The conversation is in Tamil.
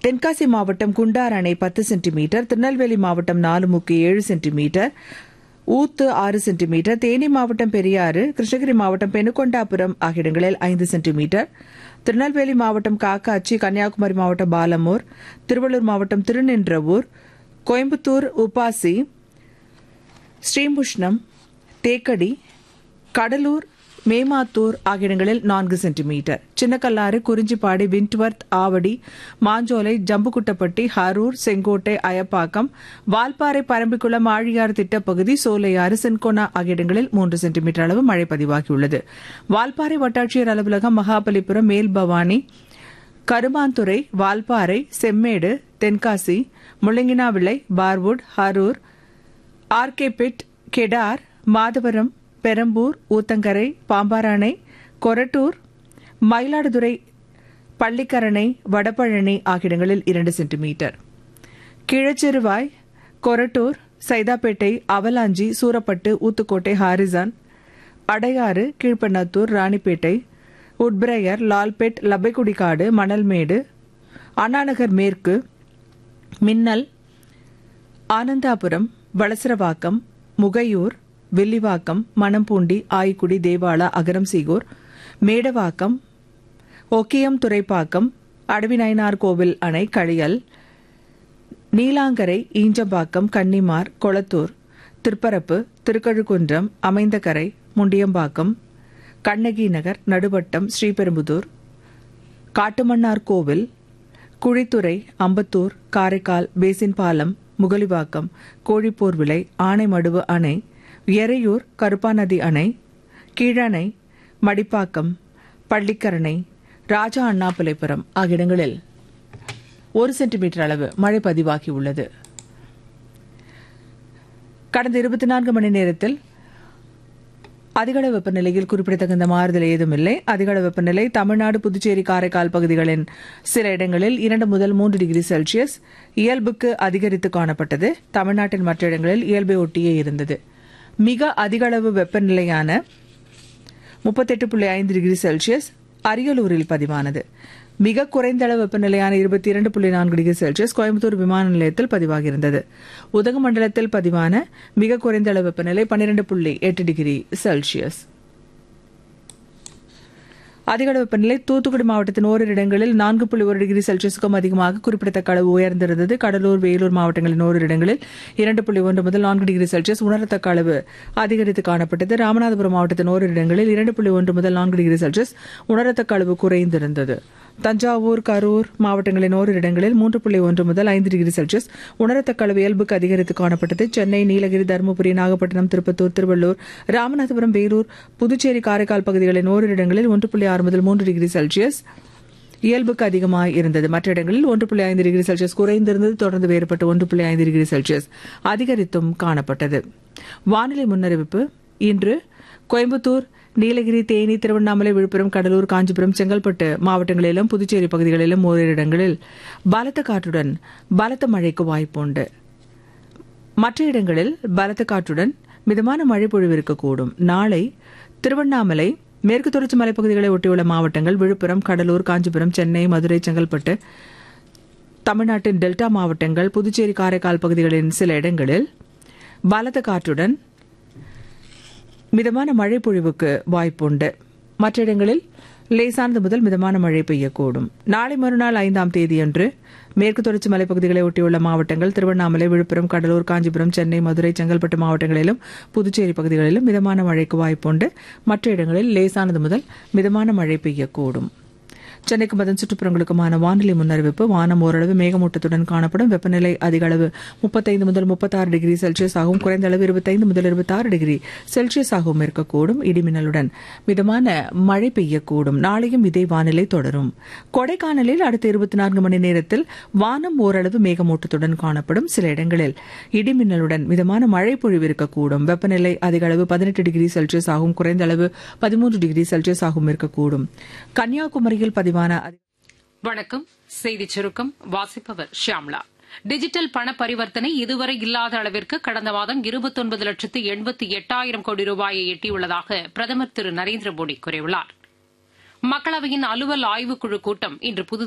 தென்காசி மாவட்டம் குண்டார் அணை பத்து சென்டிமீட்டர் திருநெல்வேலி மாவட்டம் நாலுமுக்கு ஏழு சென்டிமீட்டர் ஊத்து ஆறு சென்டிமீட்டர் தேனி மாவட்டம் பெரியாறு கிருஷ்ணகிரி மாவட்டம் பெனுகொண்டாபுரம் ஆகிய இடங்களில் ஐந்து சென்டிமீட்டர் திருநெல்வேலி மாவட்டம் காக்காச்சி கன்னியாகுமரி மாவட்டம் பாலமூர் திருவள்ளூர் மாவட்டம் திருநின்றவூர் கோயம்புத்தூர் உப்பாசி ஸ்ரீமுஷ்ணம் தேக்கடி கடலூர் மேமாத்தூர் ஆகிய இடங்களில் நான்கு சென்டிமீட்டர் சின்னக்கல்லாறு குறிஞ்சிப்பாடி விண்ட்வர்த் ஆவடி மாஞ்சோலை ஜம்புக்குட்டப்பட்டி ஹரூர் செங்கோட்டை அயப்பாக்கம் வால்பாறை பரம்பிக்குளம் ஆழியாறு திட்டப்பகுதி சோலையாறு சென்கோனா ஆகிய இடங்களில் மூன்று சென்டிமீட்டர் அளவு மழை பதிவாகியுள்ளது வால்பாறை வட்டாட்சியர் அலுவலகம் மகாபலிபுரம் மேல்பவானி கருமாந்துறை வால்பாறை செம்மேடு தென்காசி முள்ளங்கினாவிளை பார்வுட் ஹரூர் ஆர்கேபெட் கெடார் மாதவரம் பெரம்பூர் ஊத்தங்கரை பாம்பாராணை கொரட்டூர் மயிலாடுதுறை பள்ளிக்கரணை வடபழனி ஆகிய இடங்களில் இரண்டு centimetre Kilacheruvai Korattur Saidapet Avalanche Surapattu Uthukottai Harrison Adyar Keezhpennathur Ranipet Woodbriar Lalpet Labbaikudikadu Manalmedu Annanagar மேற்கு மின்னல் ஆனந்தாபுரம் வளசரவாக்கம் முகையூர் வில்லிவாக்கம் மணம்பூண்டி ஆய்க்குடி தேவாலா அகரம் சீகூர் மேடவாக்கம் ஒக்கியம் துறைப்பாக்கம் அடவிநயனார் கோவில் அணை களியல் நீலாங்கரை ஈஞ்சம்பாக்கம் கன்னிமார் கொளத்தூர் திருப்பரப்பு திருக்கழுக்குன்றம் அமைந்தகரை முண்டியம்பாக்கம் கண்ணகி நகர் நடுவட்டம் ஸ்ரீபெரும்புதூர் காட்டுமன்னார் கோவில் குழித்துறை அம்பத்தூர் காரைக்கால் பேசின்பாலம் முகலிவாக்கம் கோழிப்போர் விலை ஆனைமடுவு அணை எறையூர் கருப்பாநதி அணை கீழணை மடிப்பாக்கம் பள்ளிக்கரணை ராஜா அண்ணாபிள்ளைபுரம் ஆகிய இடங்களில் ஒரு சென்டிமீட்டர் அளவு மழை பதிவாகியுள்ளது கடந்த இருபத்தி நான்கு மணி நேரத்தில் அதிகள வெப்பநிலையில் குறிப்பிடத்தகுந்த மாறுதல் ஏதும் இல்லை அதிகள வெப்பநிலை தமிழ்நாடு புதுச்சேரி காரைக்கால் பகுதிகளின் சில இடங்களில் இரண்டு முதல் மூன்று டிகிரி செல்சியஸ் இயல்புக்கு அதிகரித்து காணப்பட்டது தமிழ்நாட்டின் மற்ற இடங்களில் இயல்பை ஒட்டியே இருந்தது மிக அதிகளவு வெப்பநிலையான முப்பத்தெட்டு புள்ளி ஐந்து டிகிரி செல்சியஸ் அரியலூரில் பதிவானது மிக குறைந்த அளவு வெப்பநிலையான இருபத்தி இரண்டு புள்ளி நான்கு டிகிரி செல்சியஸ் கோயம்புத்தூர் விமான நிலையத்தில் பதிவாகியிருந்தது உதகமண்டலத்தில் பதிவான மிக குறைந்த அளவு வெப்பநிலை பன்னிரண்டு புள்ளி எட்டு டிகிரி செல்சியஸ் அதிக அளவு வெப்பநிலை தூத்துக்குடி மாவட்டத்தின் ஓரிரு இடங்களில் நான்கு புள்ளி ஒரு டிகிரி செல்சியஸுக்கும் அதிகமாக குறிப்பிடத்தக்க அளவு உயர்ந்திருந்தது கடலூர் வேலூர் மாவட்டங்களின் ஓரிரு இடங்களில் இரண்டு புள்ளி ஒன்று முதல் நான்கு டிகிரி செல்சியஸ் உணரத்தக்க அளவு அதிகரித்து காணப்பட்டது ராமநாதபுரம் மாவட்டத்தின் ஓரிரு இடங்களில் இரண்டு புள்ளி ஒன்று முதல் நான்கு டிகிரி செல்சியஸ் உணரத்தக்க அளவு குறைந்திருந்தது தஞ்சாவூர் கரூர் மாவட்டங்களின் ஓரிரு இடங்களில் மூன்று புள்ளி ஒன்று முதல் ஐந்து டிகிரி செல்சியஸ் உணரத்தக்க அளவு இயல்புக்கு அதிகரித்து காணப்பட்டது சென்னை நீலகிரி தருமபுரி நாகப்பட்டினம் திருப்பத்தூர் திருவள்ளூர் ராமநாதபுரம் வேலூர் புதுச்சேரி காரைக்கால் பகுதிகளின் ஓரிரு இடங்களில் ஒன்று புள்ளி ஆறு முதல் மூன்று டிகிரி செல்சியஸ் இயல்புக்கு அதிகமாக இருந்தது மற்ற இடங்களில் ஒன்று புள்ளி ஐந்து டிகிரி செல்சியஸ் குறைந்திருந்தது தொடர்ந்து வேறுபட்டு ஒன்று புள்ளி ஐந்து டிகிரி செல்சியஸ் அதிகரித்தும் காணப்பட்டது வானிலை முன்னறிவிப்பு இன்று கோயம்புத்தூர் நீலகிரி தேனி திருவண்ணாமலை விழுப்புரம் கடலூர் காஞ்சிபுரம் செங்கல்பட்டு மாவட்டங்களிலும் புதுச்சேரி பகுதிகளிலும் ஓரிரு இடங்களில் பலத்த காற்றுடன் பலத்த மழைக்கு வாய்ப்புண்டு மற்ற இடங்களில் பலத்த காற்றுடன் மிதமான மழை பொழிவு இருக்கக்கூடும் நாளை திருவண்ணாமலை மேற்கு தொடர்ச்சி மலைப்பகுதிகளை ஒட்டியுள்ள மாவட்டங்கள் விழுப்புரம் கடலூர் காஞ்சிபுரம் சென்னை மதுரை செங்கல்பட்டு தமிழ்நாட்டின் டெல்டா மாவட்டங்கள் புதுச்சேரி காரைக்கால் பகுதிகளின் சில இடங்களில் பலத்த காற்றுடன் மிதமான மழை பொழிவுக்கு வாய்ப்புண்டு மற்ற இடங்களில் லேசானது முதல் மிதமான மழை பெய்யக்கூடும் நாளை மறுநாள் ஐந்தாம் தேதியன்று மேற்கு தொடர்ச்சி மலைப்பகுதிகளை ஒட்டியுள்ள மாவட்டங்கள் திருவண்ணாமலை விழுப்புரம் கடலூர் காஞ்சிபுரம் சென்னை மதுரை செங்கல்பட்டு மாவட்டங்களிலும் புதுச்சேரி பகுதிகளிலும் மிதமான மழைக்கு வாய்ப்புண்டு மற்ற இடங்களில் லேசானது முதல் மிதமான மழை பெய்யக்கூடும் சென்னைக்கும் அதன் சுற்றுப்புறங்களுக்குமான வானிலை முன்னறிவிப்பு வானம் ஓரளவு மேகமூட்டத்துடன் காணப்படும் வெப்பநிலை அதிக அளவு முப்பத்தைந்து முதல் முப்பத்தாறு டிகிரி செல்சியஸ் ஆகவும் குறைந்த அளவு இருபத்தைந்து முதல் இருபத்தாறு டிகிரி செல்சியஸ் ஆகவும் இருக்கக்கூடும் இடிமின்னலுடன் மிதமான மழை பெய்யக்கூடும் நாளையும் இதே வானிலை தொடரும் கொடைக்கானலில் அடுத்த இருபத்தி நான்கு மணி நேரத்தில் வானம் ஓரளவு மேகமூட்டத்துடன் காணப்படும் சில இடங்களில் இடிமின்னலுடன் மிதமான மழை பொழிவு இருக்கக்கூடும் வெப்பநிலை அதிக அளவு பதினெட்டு டிகிரி செல்சியஸ் ஆகும் குறைந்த அளவு பதிமூன்று டிகிரி செல்சியஸ் ஆகும் இருக்கக்கூடும் கன்னியாகுமரியில் பதிவான வணக்கம் செய்திச் சுருக்கம் வாசிப்பவர் ஷியாம்லா டிஜிட்டல் பண பரிவர்த்தனை இதுவரை இல்லாத அளவிற்கு கடந்த மாதம் இருபத்தொன்பது லட்சத்து எண்பத்தி எட்டாயிரம் கோடி ரூபாயை எட்டியுள்ளதாக பிரதமர் திரு நரேந்திர மோடி கூறியுள்ளார் மக்களவையின் அலுவல் ஆய்வுக்குழு கூட்டம் இன்று புது